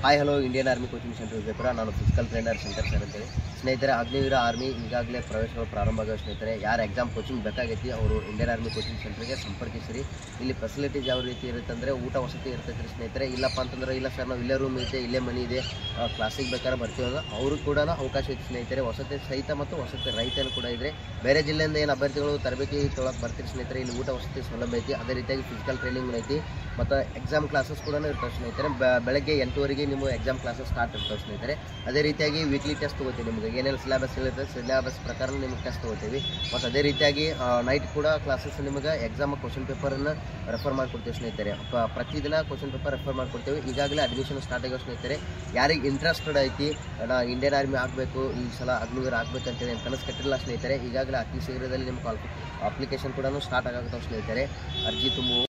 hi hello Indian army coaching centre Vijayapura ನಾನು physical trainer Shankar sir ಅಂತೇಳಿ ಸ್ನೇಹಿತರೆ ಅಗ್ನಿವೀರ ಆರ್ಮಿ ಈಗಾಗಲೇ ಪ್ರವೇಶಗಳು ಪ್ರಾರಂಭ ಆಗೋ ಸ್ನೇಹಿತರೆ ಯಾರು ಎಕ್ಸಾಮ್ ಕೋಚಿಂಗ್ ಬೇಕಾಗೈತಿ ಅವರು ಇಂಡಿಯನ್ ಆರ್ಮಿ ಕೋಚಿಂಗ್ ಸೆಂಟರ್ಗೆ ಸಂಪರ್ಕಿಸಿರಿ ಇಲ್ಲಿ ಫೆಸಿಲಿಟೀಸ್ ಯಾವ ರೀತಿ ಇರುತ್ತೆ ಅಂದರೆ ಊಟ ವಸತಿ ಇರ್ತೈತೆ ರೀ ಸ್ನೇಹಿತರೆ ಇಲ್ಲಪ್ಪ ಅಂತಂದ್ರೆ ಇಲ್ಲ ಸರ್ ನಾವು ಇಲ್ಲೇ ರೂಮ್ ಐತೆ ಇಲ್ಲೇ ಮನಿ ಇದೆ ಕ್ಲಾಸಿಗೆ ಬೇಕಾದ್ರೆ ಬರ್ತೀವಿ ಅಂದ್ರೆ ಅವರು ಕೂಡ ಅವಕಾಶ ಐತೆ ಸ್ನೇಹಿತರೆ ವಸತಿ ಸಹಿತ ಮತ್ತು ವಸತಿ ರಹಿತನು ಕೂಡ ಇದ್ರೆ ಬೇರೆ ಜಿಲ್ಲೆಯಿಂದ ಏನು ಅಭ್ಯರ್ಥಿಗಳು ತರಬೇತಿ ತೊಗೊಳಕ್ಕೆ ಬರ್ತೀರಿ ಸ್ನೇಹಿತರೆ ಇಲ್ಲಿ ಊಟ ವಸತಿ ಸೌಲಭ್ಯ ಐತಿ ಅದೇ ರೀತಿಯಾಗಿ ಫಿಸಿಕಲ್ ಟ್ರೈನಿಂಗ್ ಐತಿ ಮತ್ತು ಎಕ್ಸಾಮ್ ಕ್ಲಾಸಸ್ ಕೂಡ ಇರ್ತವೆ ಸ್ನೇಹಿತರೆ ಬೆ- ಬೆಳಗ್ಗೆ ಎಂಟುವರೆಗೆ ನಿಮ್ಮ ಎಕ್ಸಾಮ್ ಕ್ಲಾಸಸ್ ಸ್ಟಾರ್ಟ್ ಇರ್ತವೆ ಸ್ನೇಹಿತರೆ ಅದೇ ರೀತಿಯಾಗಿ ವೀಕ್ಲಿ ಟೆಸ್ಟ್ ತೊಗೋತೀವಿ ನಿಮಗೆ ಏನೇನು ಸಿಲೆಬಸ್ ಇರುತ್ತೆ ಸಿಲೆಬಸ್ ಪ್ರಕಾರ ನಿಮಗೆ ಟೆಸ್ಟ್ ತೊಗೋತೀವಿ ಮತ್ತು ಅದೇ ರೀತಿಯಾಗಿ ನೈಟ್ ಕೂಡ ಕ್ಲಾಸಸ್ ನಿಮಗೆ ಎಕ್ಸಾಮ್ ಕ್ವಶನ್ ಪೇಪರನ್ನು ರೆಫರ್ ಮಾಡಿಕೊಡ್ತೀವಿ ಸ್ನೇಹಿತರೆ ಪ- ಪ್ರತಿದಿನ ಕ್ವಶನ್ ಪೇಪರ್ ರೆಫರ್ ಮಾಡಿಕೊಡ್ತೀವಿ ಈಗಾಗಲೇ ಅಡ್ಮಿಷನ್ ಸ್ಟಾರ್ಟ್ ಆಗೋ ಸ್ನೇಹಿತರೆ ಯಾರಿಗೆ ಇಂಟ್ರೆಸ್ಟೆಡ್ ಐತಿ ನಾ ಇಂಡಿಯನ್ ಆರ್ಮಿ ಆಗಬೇಕು ಈ ಸಲ ಅಗ್ನಿವೀರ ಆಗಬೇಕಂತೇಳಿ ಕನಸು ಕಟ್ಟಿಲ್ಲ ಸ್ನೇಹಿತರೆ ಈಗಾಗಲೇ ಅತಿ ಶೀಘ್ರದಲ್ಲಿ ನಿಮ್ಮ ಅಪ್ಲಿಕೇಶನ್ ಕೂಡ ಸ್ಟಾರ್ಟ್ ಆಗಾಗ್ತಾವೆ ಸ್ನೇಹಿತರೆ ಅರ್ಜಿ ತುಂಬು